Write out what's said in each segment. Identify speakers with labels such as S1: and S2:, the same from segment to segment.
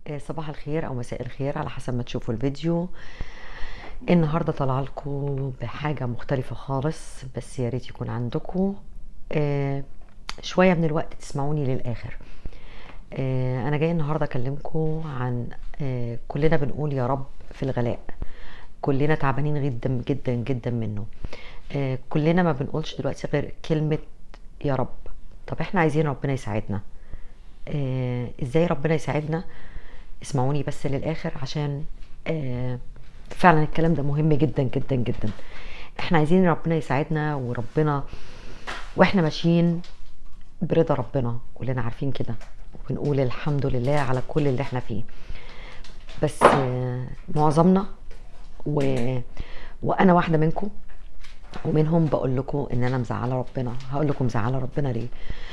S1: آه، صباح الخير او مساء الخير على حسب ما تشوفوا الفيديو النهارده طالعه لكم بحاجه مختلفه خالص بس يا ريت يكون عندكم آه، شويه من الوقت تسمعوني للاخر آه، انا جاي النهارده اكلمكم عن آه، كلنا بنقول يا رب في الغلاء كلنا تعبانين جدا جدا جدا منه آه، كلنا ما بنقولش دلوقتي غير كلمه يا رب طب احنا عايزين ربنا يساعدنا آه، ازاي ربنا يساعدنا اسمعوني بس للاخر عشان آه، فعلا الكلام ده مهم جدا جدا جدا احنا عايزين ربنا يساعدنا وربنا واحنا ماشيين برضا ربنا كلنا عارفين كده وبنقول الحمد لله على كل اللي احنا فيه بس آه، معظمنا و... وانا واحده منكم ومنهم بقول لكم ان انا مزعله ربنا هقول لكم مزعله ربنا ليه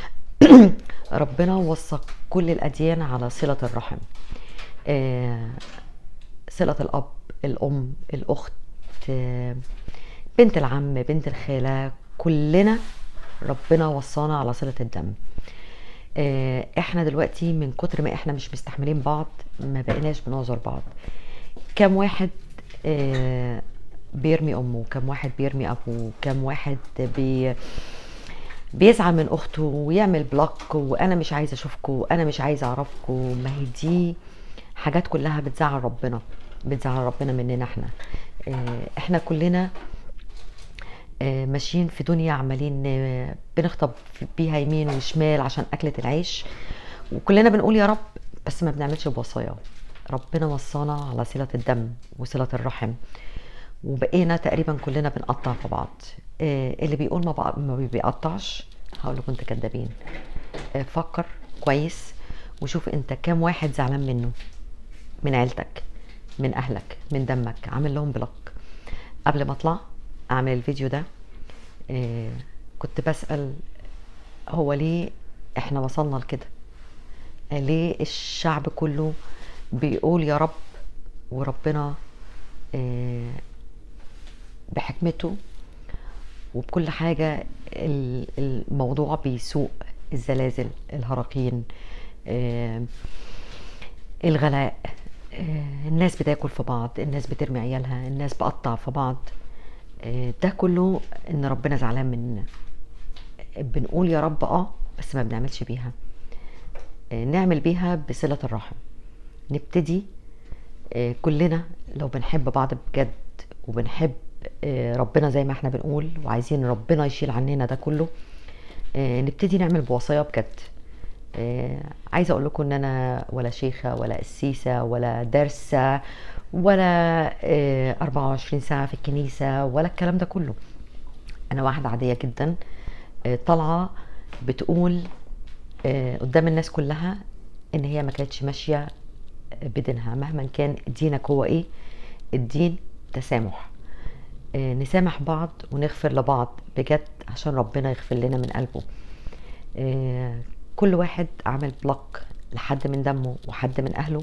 S1: ربنا وثق كل الاديان على صله الرحم آه، صله الاب الام الاخت آه، بنت العم بنت الخاله كلنا ربنا وصانا على صله الدم آه، احنا دلوقتي من كتر ما احنا مش مستحملين بعض ما بقيناش بنعذر بعض كم واحد آه، بيرمي امه كم واحد بيرمي ابوه كم واحد بي بيزعل من اخته ويعمل بلوك وانا مش عايزه اشوفكم وانا مش عايزه اعرفكم ما هي دي حاجات كلها بتزعل ربنا بتزعل ربنا مننا احنا آه، احنا كلنا آه، ماشيين في دنيا عمالين آه، بنخطب بيها يمين وشمال عشان أكلة العيش وكلنا بنقول يا رب بس ما بنعملش بوصايا ربنا وصانا على صلة الدم وصلة الرحم وبقينا تقريبا كلنا بنقطع في بعض آه، اللي بيقول ما, بق- ما بيقطعش هقول لكم انت كدابين آه، فكر كويس وشوف انت كام واحد زعلان منه من عيلتك من اهلك من دمك عامل لهم بلوك قبل ما اطلع اعمل الفيديو ده آه، كنت بسأل هو ليه احنا وصلنا لكده آه، ليه الشعب كله بيقول يا رب وربنا آه، بحكمته وبكل حاجة ال- الموضوع بيسوء الزلازل الهراقين آه، الغلاء آه، الناس بتاكل في بعض الناس بترمي عيالها الناس بقطع في بعض آه، ده كله ان ربنا زعلان مننا بنقول يا رب اه بس ما بنعملش بيها آه، نعمل بيها بصلة الرحم نبتدي آه، كلنا لو بنحب بعض بجد وبنحب آه، ربنا زي ما احنا بنقول وعايزين ربنا يشيل عننا ده كله آه، نبتدي نعمل بوصايا بجد آه، عايزه اقول لكم ان انا ولا شيخه ولا قسيسه ولا دارسه ولا آه، 24 ساعه في الكنيسه ولا الكلام ده كله انا واحده عاديه جدا آه، طالعه بتقول آه، قدام الناس كلها ان هي ما كانتش ماشيه بدينها مهما كان دينك هو ايه الدين تسامح آه، نسامح بعض ونغفر لبعض بجد عشان ربنا يغفر لنا من قلبه آه، كل واحد عمل بلوك لحد من دمه وحد من اهله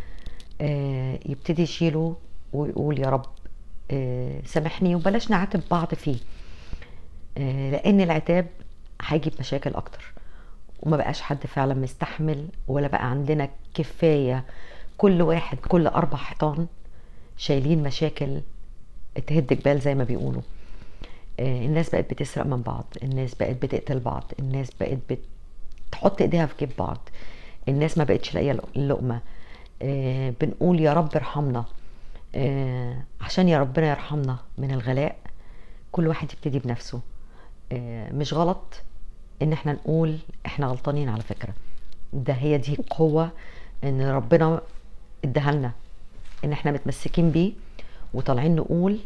S1: آه، يبتدي يشيله ويقول يا رب آه، سامحني وبلاش نعاتب بعض فيه آه، لان العتاب هيجيب مشاكل اكتر وما بقاش حد فعلا مستحمل ولا بقى عندنا كفايه كل واحد كل اربع حيطان شايلين مشاكل تهد جبال زي ما بيقولوا آه، الناس بقت بتسرق من بعض الناس بقت بتقتل بعض الناس بقت بتحط ايديها في جيب بعض الناس ما بقتش لاقيه اللقمه آه، بنقول يا رب ارحمنا آه، عشان يا ربنا يرحمنا من الغلاء كل واحد يبتدي بنفسه آه، مش غلط ان احنا نقول احنا غلطانين على فكره ده هي دي قوه ان ربنا اداها لنا ان احنا متمسكين بيه وطالعين نقول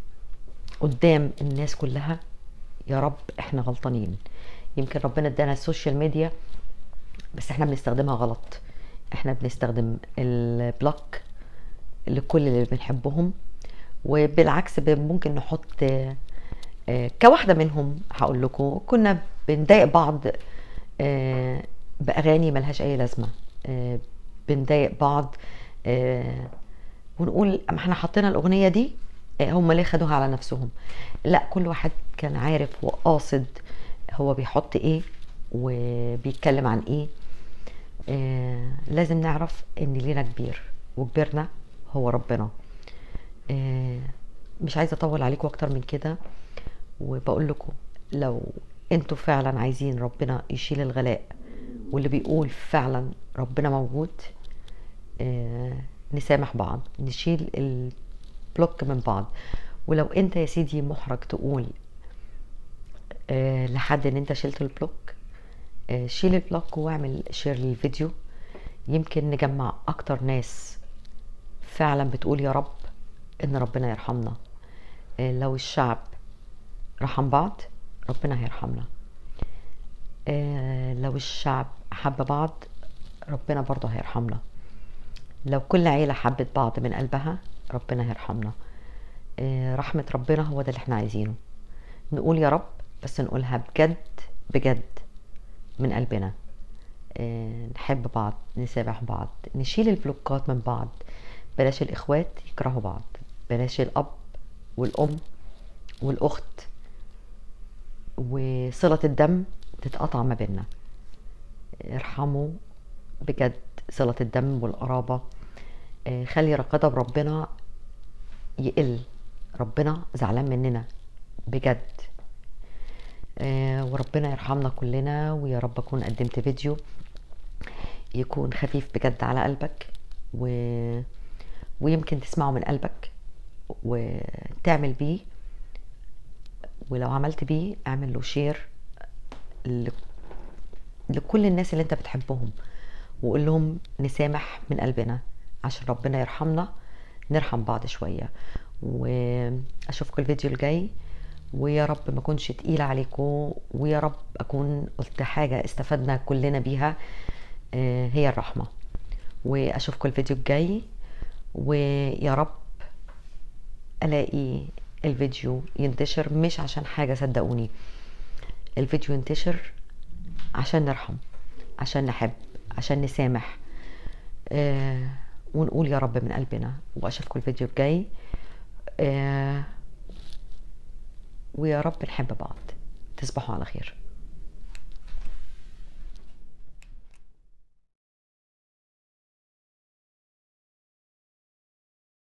S1: قدام الناس كلها يا رب احنا غلطانين يمكن ربنا ادانا السوشيال ميديا بس احنا بنستخدمها غلط احنا بنستخدم البلوك لكل اللي بنحبهم وبالعكس ب- ممكن نحط آه، آه، كواحدة منهم هقول لكم كنا بنضايق بعض آه، بأغاني ملهاش أي لازمة آه، بنضايق بعض آه، ونقول ما احنا حطينا الأغنية دي آه، هم ليه خدوها على نفسهم لا كل واحد كان عارف وقاصد هو بيحط ايه وبيتكلم عن ايه آه لازم نعرف ان لينا كبير وكبيرنا هو ربنا آه مش عايزه اطول عليكم اكتر من كده وبقول لكم لو انتوا فعلا عايزين ربنا يشيل الغلاء واللي بيقول فعلا ربنا موجود آه نسامح بعض نشيل البلوك من بعض ولو انت يا سيدي محرج تقول آه لحد ان انت شلت البلوك آه شيل البلوك واعمل شير للفيديو يمكن نجمع اكتر ناس فعلا بتقول يا رب ان ربنا يرحمنا آه لو الشعب رحم بعض ربنا هيرحمنا آه لو الشعب حب بعض ربنا برضه هيرحمنا لو كل عيلة حبت بعض من قلبها ربنا هيرحمنا آه رحمة ربنا هو ده اللي احنا عايزينه نقول يا رب بس نقولها بجد بجد من قلبنا آه نحب بعض نسامح بعض نشيل البلوكات من بعض بلاش الإخوات يكرهوا بعض بلاش الأب والأم والأخت وصلة الدم تتقطع ما بيننا ارحموا بجد صلة الدم والقرابة آه خلي غضب ربنا يقل ربنا زعلان مننا بجد آه وربنا يرحمنا كلنا ويا رب اكون قدمت فيديو يكون خفيف بجد على قلبك و... ويمكن تسمعه من قلبك وتعمل بيه ولو عملت بيه اعمل له شير ل... لكل الناس اللي انت بتحبهم وقول لهم نسامح من قلبنا عشان ربنا يرحمنا نرحم بعض شوية واشوفكم الفيديو الجاي ويا رب ما اكونش تقيلة عليكم ويا رب اكون قلت حاجة استفدنا كلنا بيها هي الرحمة واشوفكم الفيديو الجاي ويا رب الاقي الفيديو ينتشر مش عشان حاجة صدقوني الفيديو ينتشر عشان نرحم عشان نحب عشان نسامح آه ونقول يا رب من قلبنا واشوفكم الفيديو الجاي آه ويا رب نحب بعض تصبحوا على خير